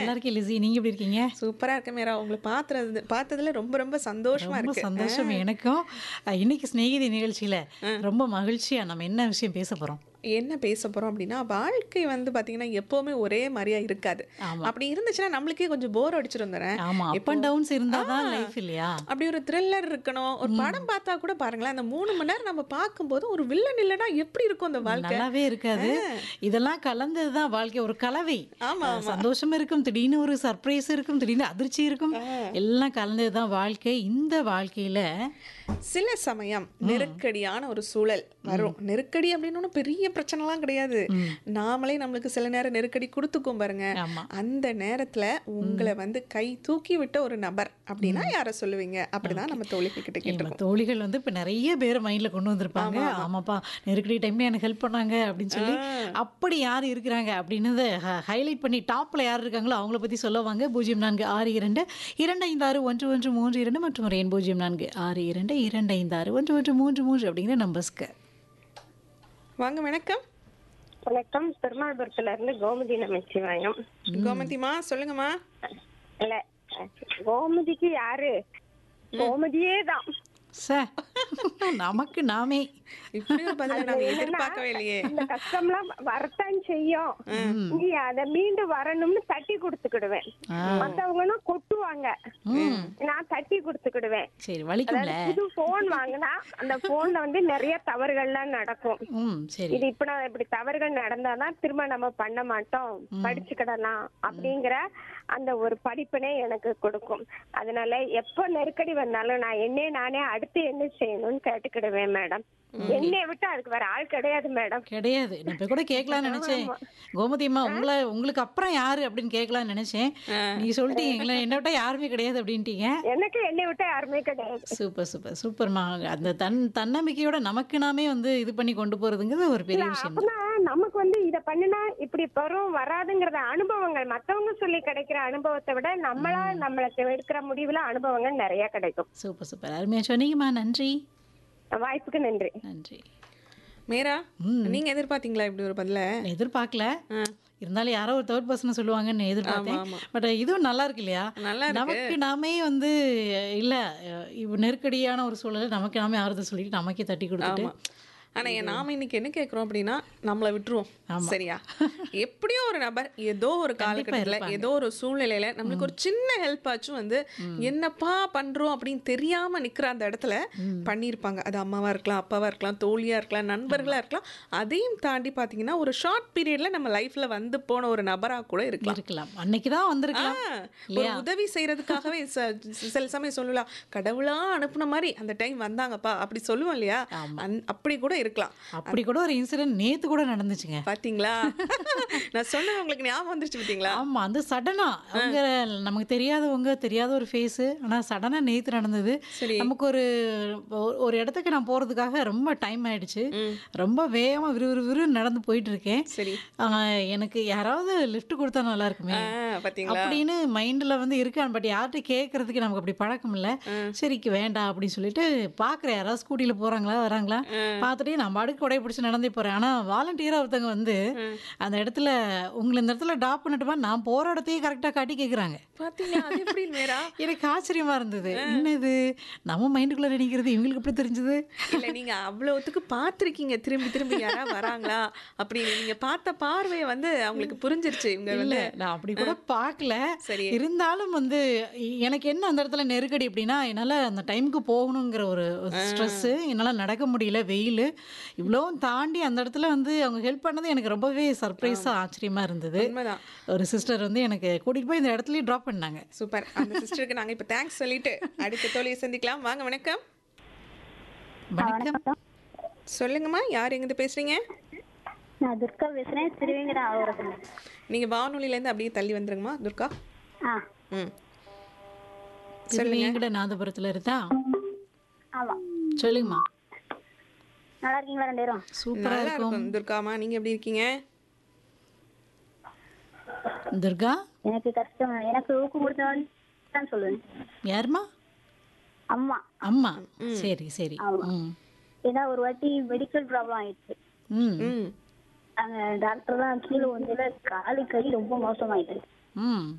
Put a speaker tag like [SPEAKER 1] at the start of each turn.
[SPEAKER 1] நல்லா இருக்கேன் லிசி நீங்க எப்படி இருக்கீங்க
[SPEAKER 2] சூப்பரா இருக்கு மேரா உங்களை பார்த்தது பார்த்ததுல ரொம்ப ரொம்ப சந்தோஷமா
[SPEAKER 1] ரொம்ப
[SPEAKER 2] இருக்கு
[SPEAKER 1] சந்தோஷம் எனக்கும் அஹ், இன்னைக்கு சிநேகிதி நிகழ்ச்சியில ரொம்ப மகிழ்ச்சியா நம்ம என்ன விஷயம் பேச போறோம்
[SPEAKER 2] என்ன பேச போறோம் அப்படின்னா வாழ்க்கை வந்து பாத்தீங்கன்னா எப்பவுமே ஒரே மாதிரியா இருக்காது
[SPEAKER 1] ஆமா.
[SPEAKER 2] அப்படி இருந்துச்சுன்னா நம்மளுக்கே கொஞ்சம் போர் அடிச்சிரும் தானே
[SPEAKER 1] ஆமா அப் அண்ட் டவுன்ஸ் இருந்தாதான் லைஃப் இல்லையா
[SPEAKER 2] அப்படி ஒரு த்ரில்லர் இருக்கணும் ஒரு படம் பார்த்தா கூட பாருங்களேன் அந்த மூணு மணி நேரம் நம்ம பார்க்கும்போது ஒரு வில்லன் இல்லைன்னா எப்படி இருக்கும் அந்த வாழ்க்கை
[SPEAKER 1] நல்லாவே இருக்காது இதெல்லாம் கலந்ததுதான் வாழ்க்கை ஒரு கலவை
[SPEAKER 2] ஆமா,
[SPEAKER 1] அஹ், சந்தோஷம் இருக்கும் திடீர்னு ஒரு சர்ப்ரைஸ் இருக்கும் திடீர்னு அதிர்ச்சி இருக்கும் எல்லாம் கலந்ததுதான் வாழ்க்கை இந்த வாழ்க்கையில
[SPEAKER 2] சில சமயம் நெருக்கடியான ஒரு சூழல் வரும் நெருக்கடி அப்படின்னு ஒண்ணும் பெரிய பிரச்சனைலாம் கிடையாது நாமளே நம்மளுக்கு சில நேரம் நெருக்கடி கொடுத்துக்கும் பாருங்க
[SPEAKER 1] ஆமா
[SPEAKER 2] அந்த நேரத்துல உங்களை வந்து கை தூக்கி விட்ட ஒரு நபர் அப்படின்னா யார சொல்லுவீங்க அப்படிதான் நம்ம தோழிகள் கிட்ட
[SPEAKER 1] நம்ம
[SPEAKER 2] கேட்டிருக்கோம்
[SPEAKER 1] தோழிகள் வந்து இப்ப நிறைய பேர் மைண்ட்ல கொண்டு வந்திருப்பாங்க ஆமாப்பா நெருக்கடி டைம்ல எனக்கு ஹெல்ப் பண்ணாங்க அப்படின்னு சொல்லி அப்படி யார் இருக்கிறாங்க அப்படின்னு ஹைலைட் பண்ணி டாப்ல யார் இருக்காங்களோ அவங்கள பத்தி சொல்லுவாங்க பூஜ்ஜியம் நான்கு ஆறு இரண்டு இரண்டு ஐந்து ஆறு ஒன்று ஒன்று மூன்று இரண்டு மற்றும் ஒரு எண் பூஜ்ஜியம் நான்கு ஆறு இரண்டு இரண்டு ஐந்து ஆறு ஒன்று ஒன்று மூன்று மூன்று அப்படிங்கிற நம்பர்ஸ்க்கு
[SPEAKER 2] வாங்க வணக்கம்
[SPEAKER 3] வணக்கம் பெருமாள்புரத்துல இருந்து கோமதி நமச்சிவாயம்
[SPEAKER 2] கோமதிமா சொல்லுங்கம்மா
[SPEAKER 3] இல்ல கோமதிக்கு யாரு கோமதியே தான்
[SPEAKER 1] ச நமக்கு நாமே
[SPEAKER 2] இப்படி ஒரு பதில நாங்க எதிர்பார்க்கவே இல்லையே
[SPEAKER 3] இந்த கஷ்டம்லாம் வரத்தான் செய்யும் நீ அத மீண்டும் வரணும்னு தட்டி கொடுத்துக்கிடுவேன் மத்தவங்கன்னா கொட்டுவாங்க நான் தட்டி கொடுத்துக்கிடுவேன்
[SPEAKER 1] சரி வலிக்கும்ல
[SPEAKER 3] அதாவது புது போன் வாங்கினா அந்த போன்ல வந்து நிறைய தவறுகள்லாம் நடக்கும்
[SPEAKER 1] ம் சரி
[SPEAKER 3] இது இப்ப நான் இப்படி தவறுகள் நடந்தாதான் திரும்ப நம்ம பண்ண மாட்டோம் படிச்சுக்கிடலாம் அப்படிங்கிற அந்த ஒரு படிப்பினை எனக்கு கொடுக்கும் அதனால எப்ப நெருக்கடி வந்தாலும் நான் என்னே நானே அடுத்து என்ன செய்யணும்னு கேட்டுக்கிடுவேன் மேடம் என்னை விட்டு அதுக்கு வேற ஆள் கிடையாது மேடம்
[SPEAKER 1] கிடையாது நான் இப்ப கூட கேட்கலாம்னு நினைச்சேன் கோமதி அம்மா உங்களை உங்களுக்கு அப்புறம் யாரு அப்படின்னு கேட்கலாம்னு நினைச்சேன் நீங்க சொல்லிட்டீங்க எங்களை என்ன விட்டா யாருமே கிடையாது அப்படின்ட்டீங்க
[SPEAKER 3] எனக்கு என்னை விட்டு யாருமே கிடையாது
[SPEAKER 1] சூப்பர் சூப்பர் சூப்பர்மா அந்த தன் தன்னம்பிக்கையோட நமக்கு நாமே வந்து இது பண்ணி கொண்டு போறதுங்கிறது ஒரு பெரிய விஷயம் தான்.
[SPEAKER 3] அப்படின்னா நமக்கு வந்து இத பண்ணுனா இப்படி வரும் வராதுங்கிறத அனுபவங்கள் மத்தவங்க சொல்லி கிடைக்கிற அனுபவத்தை விட நம்மளா நம்மளுக்கு எடுக்கிற முடிவுல அனுபவங்கள் நிறைய கிடைக்கும்
[SPEAKER 1] சூப்பர் சூப்பர் அருமையா சொன்னீங்கம்மா நன்றி
[SPEAKER 3] வாய்ப்புக்கு நன்றி
[SPEAKER 1] நன்றி
[SPEAKER 2] மேரா நீங்க எதிர்பார்த்தீங்களா இப்படி ஒரு பதில
[SPEAKER 1] நான் எதிர்பார்க்கல இருந்தாலும் யாரோ ஒரு தேர்ட் பர்சனை சொல்லுவாங்கன்னு எதிர்பார்த்தேன்
[SPEAKER 2] ஆமா.
[SPEAKER 1] பட் இதுவும் நல்லா இருக்கு இல்லையா
[SPEAKER 2] நல்லா இருக்கு.
[SPEAKER 1] நமக்கு நாமே வந்து இல்ல இப்போ நெருக்கடியான ஒரு சூழலை நமக்கு நாமே ஆறுதல் சொல்லிட்டு நமக்கே தட்டி கொடுத்துட்டு
[SPEAKER 2] ஆமா ஆனா ஏன் நாம இன்னைக்கு என்ன கேக்குறோம் அப்படின்னா நம்மளை விட்டுருவோம் சரியா எப்படியோ ஒரு நபர் ஏதோ ஒரு காலகட்டத்துல ஏதோ ஒரு சூழ்நிலையில நம்மளுக்கு ஒரு சின்ன ஹெல்ப் ஆச்சும் வந்து என்னப்பா பண்றோம் அப்படின்னு தெரியாம நிக்கிற அந்த இடத்துல பண்ணியிருப்பாங்க அது அம்மாவா இருக்கலாம் அப்பாவா இருக்கலாம் தோழியா இருக்கலாம் நண்பர்களா இருக்கலாம் அதையும் தாண்டி பாத்தீங்கன்னா ஒரு ஷார்ட் பீரியட்ல நம்ம லைஃப்ல வந்து போன ஒரு நபரா கூட இருக்கலாம்
[SPEAKER 1] இருக்கலாம் அன்னைக்கு தான் வந்திருக்கலாம்
[SPEAKER 2] ஆ, ஒரு உதவி செய்யறதுக்காகவே ச- சில சமயம் சொல்லலாம் கடவுளா அனுப்புன மாதிரி அந்த டைம் வந்தாங்கப்பா அப்படி சொல்லுவோம் இல்லையா அந்- அப்படி கூட இருக்கலாம்
[SPEAKER 1] அப்படி கூட ஒரு இன்சிடென்ட் நேத்து கூட நடந்துச்சுங்க
[SPEAKER 2] பாத்தீங்களா நான் சொன்னது உங்களுக்கு ஞாபகம் வந்துருச்சு பாத்தீங்களா
[SPEAKER 1] ஆமா அந்த சடனா அவங்க நமக்கு தெரியாதவங்க தெரியாத ஒரு ஃபேஸ் ஆனா சடனா நேத்து நடந்தது
[SPEAKER 2] சரி.
[SPEAKER 1] நமக்கு ஒரு ஒரு- ஒரு இடத்துக்கு நான் போறதுக்காக ரொம்ப டைம் ஆயிடுச்சு ரொம்ப வேகமா விறுவிறு விறு நடந்து போயிட்டு இருக்கேன்
[SPEAKER 2] சரி
[SPEAKER 1] ஆஹ் எனக்கு யாராவது லிஃப்ட் கொடுத்தா நல்லா இருக்குமே
[SPEAKER 2] ஆ, பாத்தீங்களா
[SPEAKER 1] அப்படின்னு மைண்ட்ல வந்து இருக்கான் பட் யார்கிட்ட கேட்கறதுக்கு நமக்கு அப்படி பழக்கம் இல்ல சரிக்கு வேண்டாம் அப்படின்னு சொல்லிட்டு பாக்குறேன் யாராவது ஸ்கூட்டில போறாங்களா வராங்களா பார்த்துட்டே நான் பாட்டுக்கு கொடை பிடிச்சி நடந்தே போறேன் ஆனா வாலண்டியரா ஒருத்தவங்க வந்து அந்த இடத்துல உங்களை இந்த இடத்துல டாப் பண்ணட்டுமா நான் போற இடத்தையே கரெக்டா காட்டி கேக்குறாங்க
[SPEAKER 2] பாத்தீங்களா அது எப்படி மேரா
[SPEAKER 1] எனக்கு ஆச்சரியமா இருந்தது என்னது நம்ம மைண்டுக்குள்ள நினைக்கிறது இவங்களுக்கு எப்படி தெரிஞ்சது
[SPEAKER 2] இல்ல நீங்க அவ்வளவுத்துக்கு பார்த்திருக்கீங்க திரும்பி திரும்பி யாரா வராங்களா அப்படின்னு நீங்க பார்த்த பார்வையை வந்து அவங்களுக்கு புரிஞ்சிருச்சு இவங்க
[SPEAKER 1] இல்ல
[SPEAKER 2] வந்து
[SPEAKER 1] நான் அப்படி கூட பார்க்கல
[SPEAKER 2] சரி.
[SPEAKER 1] இருந்தாலும் வந்து இ- எனக்கு என்ன அந்த இடத்துல நெருக்கடி அப்படின்னா என்னால அந்த டைமுக்கு போகணுங்கிற ஒரு ஸ்ட்ரெஸ் என்னால நடக்க முடியல வெயில் இவ்வளவும் தாண்டி அந்த இடத்துல வந்து அவங்க ஹெல்ப் பண்ணது எனக்கு ரொம்பவே சர்ப்ரைஸா ஆச்சரியமா இருந்தது
[SPEAKER 2] உண்மைதான்
[SPEAKER 1] ஒரு சிஸ்டர் வந்து எனக்கு கூட்டிட்டு போய் இந்த இடத்துலயே ட்ராப் பண்ணாங்க
[SPEAKER 2] சூப்பர் அந்த சிஸ்டருக்கு நாங்க இப்ப தேங்க்ஸ் சொல்லிட்டு அடுத்த தோழியை சந்திக்கலாம் வாங்க வணக்கம்
[SPEAKER 1] வணக்கம்
[SPEAKER 2] சொல்லுங்கம்மா யார் எங்கிருந்து பேசுறீங்க
[SPEAKER 4] நான் துர்கா பேசுறேன் திருவேங்கட ஆவரத்தில்
[SPEAKER 2] நீங்க வானொலியில இருந்து அப்படியே தள்ளி வந்துருங்கம்மா துர்கா
[SPEAKER 4] ஆ
[SPEAKER 2] ம்
[SPEAKER 1] திருவேங்கட நாதபுரத்துல இருந்தா
[SPEAKER 4] ஆமா
[SPEAKER 1] சொல்லுங்கம்மா
[SPEAKER 4] நல்லா இருக்கீங்களா ரெண்டு பேரும்
[SPEAKER 1] சூப்பரா
[SPEAKER 2] நல்லா
[SPEAKER 1] இருக்கும்
[SPEAKER 2] இருக்கும் துர்காமா நீங்க எப்படி இருக்கீங்க
[SPEAKER 1] துர்கா
[SPEAKER 4] எனக்கு கஷ்டம் எனக்கு ஊக்கம் கொடுத்தவன் தான் சொல்லுவேன்
[SPEAKER 1] யாருமா
[SPEAKER 4] அம்மா
[SPEAKER 1] அம்மா சரி சரி ம்
[SPEAKER 4] ஏன்னா ஒரு வாட்டி மெடிக்கல் ப்ராப்ளம் ஆயிடுச்சு
[SPEAKER 1] ம்
[SPEAKER 2] ம்
[SPEAKER 4] அங்க டாக்டர் தான் கீழே வந்து காலு கை ரொம்ப மோசமாயிட்டு
[SPEAKER 1] ம்